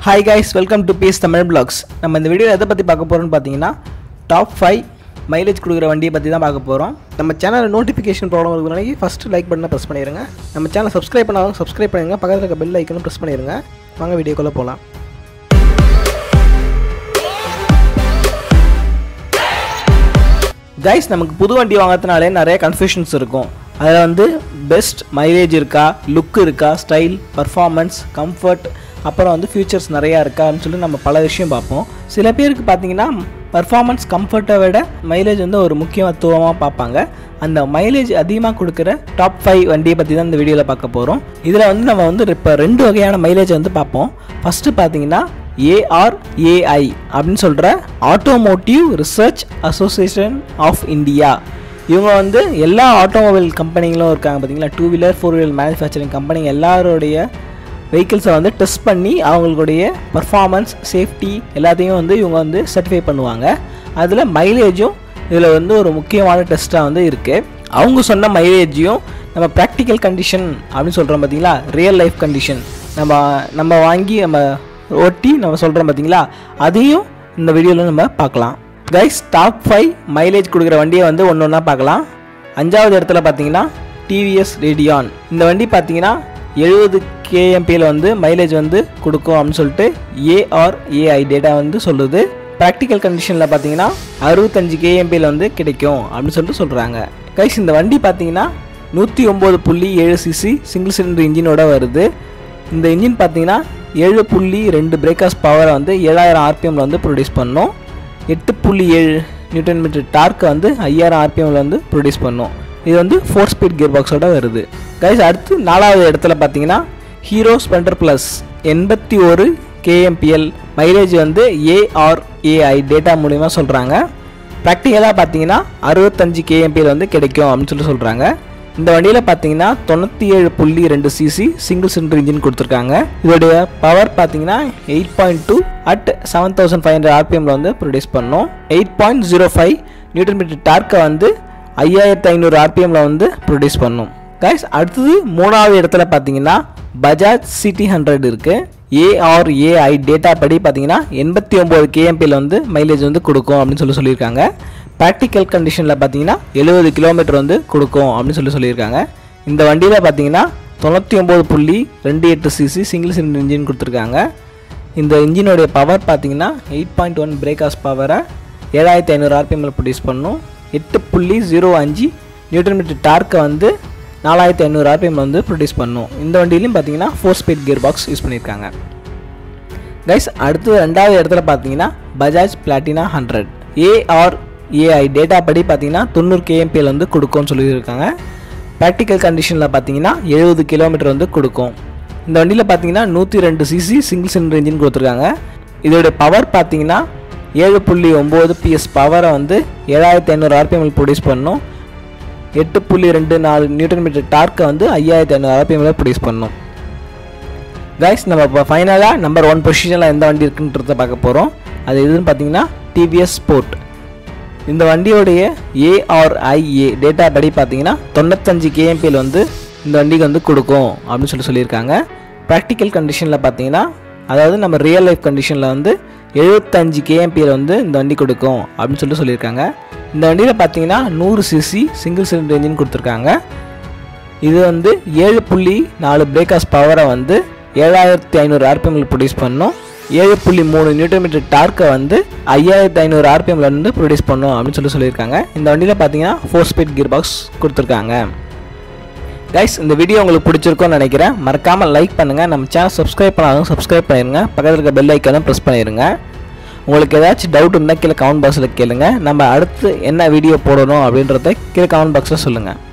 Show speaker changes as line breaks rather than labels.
hi guys welcome to Peace Tamil Blogs நம்ம இந்த video எதை பற்றி பார்க்க போகிறோம்னு பார்த்தீங்கன்னா டாப் ஃபைவ் மைலேஜ் கொடுக்குற வண்டியை பற்றி தான் பார்க்க போகிறோம் நம்ம சேனலில் நோட்டிஃபிகேஷன் ப்ராப்ளம் இருக்கிறனால ஃபஸ்ட்டு லைக் பட்டனை ப்ரெஸ் பண்ணிடுங்க நம்ம சேனல் சப்ஸ்கிரைப் பண்ணாலும் சப்ஸ்கிரைப் பண்ணிடுங்க பக்கத்தில் இருக்க பெல் ஐக்கனும் ப்ரெஸ் பண்ணிடுங்க வாங்க வீடியோக்குள்ளே போகலாம் கைஸ் நமக்கு புது வண்டி வாங்குறதுனாலே நிறைய கன்ஃபியூஷன்ஸ் இருக்கும் அதில் வந்து பெஸ்ட் மைலேஜ் இருக்கா லுக் இருக்கா ஸ்டைல் பர்ஃபார்மன்ஸ் கம்ஃபர்ட் அப்புறம் வந்து ஃபியூச்சர்ஸ் நிறையா இருக்கான்னு சொல்லி நம்ம பல விஷயம் பார்ப்போம் சில பேருக்கு பார்த்தீங்கன்னா பர்ஃபார்மன்ஸ் கம்ஃபர்ட்டை விட மைலேஜ் வந்து ஒரு முக்கியத்துவமாக பார்ப்பாங்க அந்த மைலேஜ் அதிகமாக கொடுக்குற டாப் ஃபைவ் வண்டியை பற்றி தான் இந்த வீடியோவில் பார்க்க போகிறோம் இதில் வந்து நம்ம வந்து இப்போ ரெண்டு வகையான மைலேஜ் வந்து பார்ப்போம் ஃபஸ்ட்டு பார்த்தீங்கன்னா ஏஆர்ஏஐ அப்படின்னு சொல்கிற Automotive Research Association of India இவங்க வந்து எல்லா ஆட்டோமொபைல் கம்பெனிங்களும் இருக்காங்க பார்த்தீங்களா two wheeler four wheeler manufacturing company எல்லாருடைய வெஹிக்கிள்ஸை வந்து டெஸ்ட் பண்ணி அவங்களுடைய பர்ஃபார்மன்ஸ் சேஃப்டி எல்லாத்தையும் வந்து இவங்க வந்து சர்டிஃபை பண்ணுவாங்க அதில் மைலேஜும் இதில் வந்து ஒரு முக்கியமான டெஸ்ட்டாக வந்து இருக்குது அவங்க சொன்ன மைலேஜையும் நம்ம ப்ராக்டிக்கல் கண்டிஷன் அப்படின்னு சொல்கிறோம் பார்த்தீங்களா ரியல் லைஃப் கண்டிஷன் நம்ம நம்ம வாங்கி நம்ம ஓட்டி நம்ம சொல்கிறோம் பார்த்தீங்களா அதையும் இந்த வீடியோவில் நம்ம பார்க்கலாம் கைஸ் டாப் ஃபைவ் மைலேஜ் கொடுக்குற வண்டியை வந்து ஒன்று ஒன்றா பார்க்கலாம் அஞ்சாவது இடத்துல பார்த்தீங்கன்னா டிவிஎஸ் ரேடியான் இந்த வண்டி பார்த்தீங்கன்னா எழுபது கேஎம்பியில் வந்து மைலேஜ் வந்து கொடுக்கும் அப்படின்னு சொல்லிட்டு ஏஆர்ஏஐ டேட்டா வந்து சொல்லுது ப்ராக்டிக்கல் கண்டிஷனில் பார்த்தீங்கன்னா அறுபத்தஞ்சு கேஎம்பியில் வந்து கிடைக்கும் அப்படின்னு சொல்லிட்டு சொல்கிறாங்க கைஸ் இந்த வண்டி பார்த்தீங்கன்னா நூற்றி ஒம்பது புள்ளி ஏழு சிசி சிங்கிள் சிலிண்டர் இன்ஜினோட வருது இந்த இன்ஜின் பார்த்தீங்கன்னா ஏழு புள்ளி ரெண்டு பிரேக்கர்ஸ் பவரை வந்து ஏழாயிரம் ஆர்பிஎம்மில் வந்து ப்ரொடியூஸ் பண்ணும் எட்டு புள்ளி ஏழு நியூட்டன் மீட்டர் டார்க்கை வந்து ஐயாயிரம் ஆர்பிஎம்மில் வந்து ப்ரொடியூஸ் பண்ணும் இது வந்து ஃபோர் ஸ்பீட் கியர் பாக்ஸோட வருது கைஸ் அடுத்து நாலாவது இடத்துல பார்த்தீங்கன்னா ஹீரோ ஸ்பெண்டர் ப்ளஸ் எண்பத்தி ஒரு கேஎம்பிஎல் மைலேஜ் வந்து ஏஆர்ஏஐ டேட்டா மூலிமா சொல்கிறாங்க ப்ராக்டிக்கலாக பார்த்தீங்கன்னா அறுபத்தஞ்சு கேஎம்பியில் வந்து கிடைக்கும் அப்படின்னு சொல்லி சொல்கிறாங்க இந்த வண்டியில் பார்த்தீங்கன்னா தொண்ணூற்றி ஏழு புள்ளி ரெண்டு சிசி சிங்கிள் சிலிண்டர் இன்ஜின் கொடுத்துருக்காங்க இதோடைய பவர் பார்த்தீங்கன்னா eight point two at seven thousand five hundred ஆர்பிஎம்மில் வந்து ப்ரொடியூஸ் பண்ணோம் eight point zero five newton metre டார்க்கை வந்து ஐயாயிரத்தி ஐநூறு ஆர்பிஎம்மில் வந்து ப்ரொடியூஸ் பண்ணும் கைஸ் அடுத்தது மூணாவது இடத்துல பார்த்தீங்கன்னா பஜாஜ் சிட்டி ஹண்ட்ரட் இருக்குது ஏஆர்ஏஐ டேட்டா படி பார்த்தீங்கன்னா எண்பத்தி ஒம்பது கேஎம்பியில் வந்து மைலேஜ் வந்து கொடுக்கும் அப்படின்னு சொல்லி சொல்லியிருக்காங்க ப்ராக்டிக்கல் கண்டிஷனில் பார்த்தீங்கன்னா எழுபது கிலோமீட்டர் வந்து கொடுக்கும் அப்படின்னு சொல்லி சொல்லியிருக்காங்க இந்த வண்டியில் பார்த்தீங்கன்னா தொண்ணூற்றி ஒம்பது புள்ளி ரெண்டு எட்டு சிசி சிங்கிள் சிலிண்டர் இன்ஜின் கொடுத்துருக்காங்க இந்த இன்ஜினோடைய பவர் பார்த்தீங்கன்னா எயிட் பாயிண்ட் ஒன் பிரேக்காஸ் பவரை ஏழாயிரத்தி ஐநூறு ஆர்பிஎம்மில் ப்ரொடியூஸ் பண்ணும் எட்டு புள்ளி ஜீரோ அஞ்சு நியூட்டன் மீட்டர் டார்க்கை வந்து நாலாயிரத்தி ஐநூறு ஆர்பிஎம்மில் வந்து ப்ரொடியூஸ் பண்ணும் இந்த வண்டியிலையும் பார்த்தீங்கன்னா four speed gear box use பண்ணியிருக்காங்க கைஸ் அடுத்து ரெண்டாவது இடத்துல பார்த்தீங்கன்னா Bajaj Platina hundred AR AI data படி பார்த்தீங்கன்னா தொண்ணூறு கேஎம்பிஎல் வந்து கொடுக்கும்னு சொல்லியிருக்காங்க ப்ராக்டிக்கல் கண்டிஷனில் பார்த்தீங்கன்னா எழுபது கிலோமீட்டர் வந்து கொடுக்கும் இந்த வண்டியில் பார்த்தீங்கன்னா நூற்றி ரெண்டு சிசி சிங்கிள் சிலிண்டர் இன்ஜின் கொடுத்துருக்காங்க இதோடைய பவர் பார்த்தீங்கன்னா ஏழு புள்ளி ஒம்பது பிஎஸ் பவரை வந்து ஏழாயிரத்தி ஐநூறு ஆர்பிஎம்மில் ப்ரொடியூஸ் பண்ணும் எட்டு புள்ளி ரெண்டு நாலு நியூட்டன் மீட்டர் டார்க்கை வந்து ஐயாயிரத்தி ஐநூறு ஆர்பிஎம்மில் ப்ரொடியூஸ் பண்ணும் கைஸ் நம்ம இப்போ ஃபைனலாக நம்பர் ஒன் பொசிஷனில் எந்த வண்டி இருக்குன்றத பார்க்க போகிறோம் அது எதுன்னு பார்த்தீங்கன்னா டிவிஎஸ் ஸ்போர்ட் இந்த வண்டியோடைய ஏஆர்ஐஏ டேட்டா படி பார்த்தீங்கன்னா தொண்ணூத்தஞ்சு கேஎம்பியில் வந்து இந்த வண்டிக்கு வந்து கொடுக்கும் அப்படின்னு சொல்லி சொல்லியிருக்காங்க ப்ராக்டிக்கல் கண்டிஷனில் பார்த்தீங்கன்னா அதாவது நம்ம ரியல் லைஃப் கண்டிஷனில் வந்து எழுபத்தஞ்சு கேஎம்பியில் வந்து இந்த வண்டி கொடுக்கும் அப்படின்னு சொல்லிட்டு சொல்லியிருக்காங்க இந்த வண்டியில் பார்த்தீங்கன்னா நூறு சிசி சிங்கிள் சிலிண்டர் இன்ஜின் கொடுத்துருக்காங்க இது வந்து ஏழு புள்ளி நாலு பிரேக்கர்ஸ் பவரை வந்து ஏழாயிரத்தி ஐநூறு ஆர்பிஎம்மில் ப்ரொடியூஸ் பண்ணும் ஏழு புள்ளி மூணு நியூட்டன் மீட்டர் டார்க்கை வந்து ஐயாயிரத்தி ஐநூறு ஆர்பிஎம்ல வந்து ப்ரொடியூஸ் பண்ணும் அப்படின்னு சொல்லி சொல்லியிருக்காங்க இந்த வண்டியில் பார்த்தீங்கன்னா ஃபோர் ஸ்பீட் கியர் பாக்ஸ் கொடுத்துருக்காங்க கைஸ் இந்த வீடியோ உங்களுக்கு பிடிச்சிருக்கும்னு நினைக்கிறேன் மறக்காமல் லைக் பண்ணுங்கள் நம்ம சேனல் சப்ஸ்கிரைப் பண்ணாலும் சப்ஸ்கிரைப் பண்ணிடுங்க பக்கத்தில் இருக்க பெல் ஐக்கானும் ப்ரெஸ் பண்ணிடுங்க உங்களுக்கு ஏதாச்சும் டவுட் இருந்தால் கீழே கமெண்ட் பாக்ஸில் கேளுங்க நம்ம அடுத்து என்ன வீடியோ போடணும் அப்படின்றத கீழே கமெண்ட் பாக்ஸில் சொல்லுங்கள்